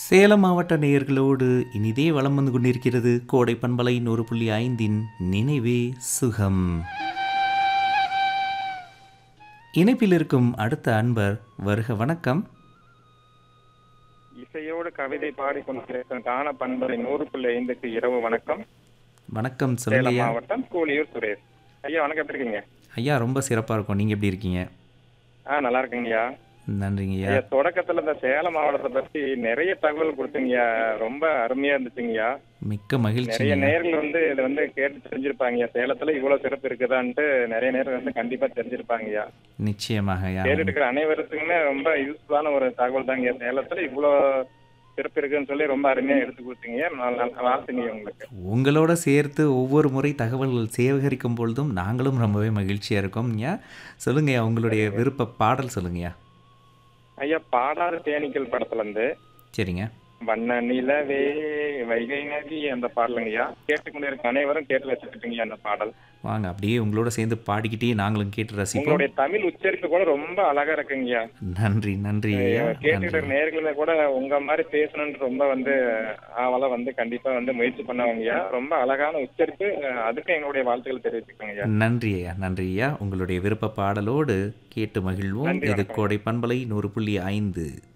சேலம் மாவட்ட நேயர்களோடு இனிதே வலம் வந்து கொண்டிருக்கிறது கோடை பண்பலை நூறு புள்ளி ஐந்தின் நினைவே சுகம் இணைப்பில் இருக்கும் அடுத்த அன்பர் வருக வணக்கம் இசையோடு கவிதை பாடிக்கொண்டிருக்கும் காண பண்பலை நூறு புள்ளி ஐந்துக்கு இரவு வணக்கம் வணக்கம் சேலம் சொல்லுங்க ஐயா மாவட்டம் கூலியூர் சுரேஷ் ஐயா வணக்கம் எப்படி இருக்கீங்க ஐயா ரொம்ப சிறப்பாக இருக்கும் நீங்கள் எப்படி இருக்கீங்க ஆ நல்லா இருக்கீங்கய்யா நன்றிங்க ஐயா ஐயா தொடக்கத்துல இந்த சேலம் மாவட்டத்தை பத்தி நிறைய தகவல் கொடுத்தீங்கய்யா ரொம்ப அருமையா இருந்துச்சுங்கய்யா மிக்க மகிழ்ச்சி நிறைய நேர்கள் வந்து இதை வந்து கேட்டு தெரிஞ்சிருப்பாங்க சேலத்துல இவ்வளவு சிறப்பு இருக்குதான்ட்டு நிறைய நேரம் வந்து கண்டிப்பா தெரிஞ்சிருப்பாங்கய்யா நிச்சயமாக ஐயா கேட்டுட்டு இருக்கிற அனைவருக்குமே ரொம்ப யூஸ்ஃபுல்லான ஒரு தகவல் தாங்க சேலத்துல இவ்வளவு சிறப்பு இருக்குன்னு சொல்லி ரொம்ப அருமையா எடுத்து கொடுத்தீங்க நல்ல- நல்ல வாழ்த்துங்க உங்களுக்கு உங்களோட சேர்த்து ஒவ்வொரு முறை தகவல்கள் சேகரிக்கும் பொழுதும் நாங்களும் ரொம்பவே மகிழ்ச்சியாக இருக்கோம் ஐயா சொல்லுங்கய்யா உங்களுடைய விருப்ப பாடல் சொல்லுங்கய்யா ஐயா பாடாத தேனீக்கள் படத்துல இருந்து சரிங்க வண்ண நிலவே வைகை நதி அந்த பாடலுங்கய்யா கேட்டுக்கொண்டு இருக்க அனைவரும் கேட்டு வச்சுக்கிட்டீங்க அந்த பாடல் வாங்க அப்படியே உங்களோட சேர்ந்து பாடிக்கிட்டே நாங்களும் கேட்டு ரசிப்போம் உங்களுடைய தமிழ் உச்சரிப்பு கூட ரொம்ப அழகா இருக்குங்கய்யா நன்றி நன்றி ஐயா கேட்டுக்கிட்டு நன்றி இருக்க நேர்களுமே கூட உங்க மாதிரி பேசணும்னு ரொம்ப வந்து ஆவலா வந்து கண்டிப்பா வந்து முயற்சி பண்ணவங்கய்யா ரொம்ப அழகான உச்சரிப்பு அஹ், அதுக்கும் எங்களுடைய வாழ்த்துக்கள் தெரிவிச்சுக்கோங்கய்யா நன்றி ஐயா நன்றி ஐயா உங்களுடைய விருப்ப பாடலோடு கேட்டு மகிழ்வோம் நன்றி, இது வணக்கம். கோடை பண்பலை நூறு புள்ளி ஐந்து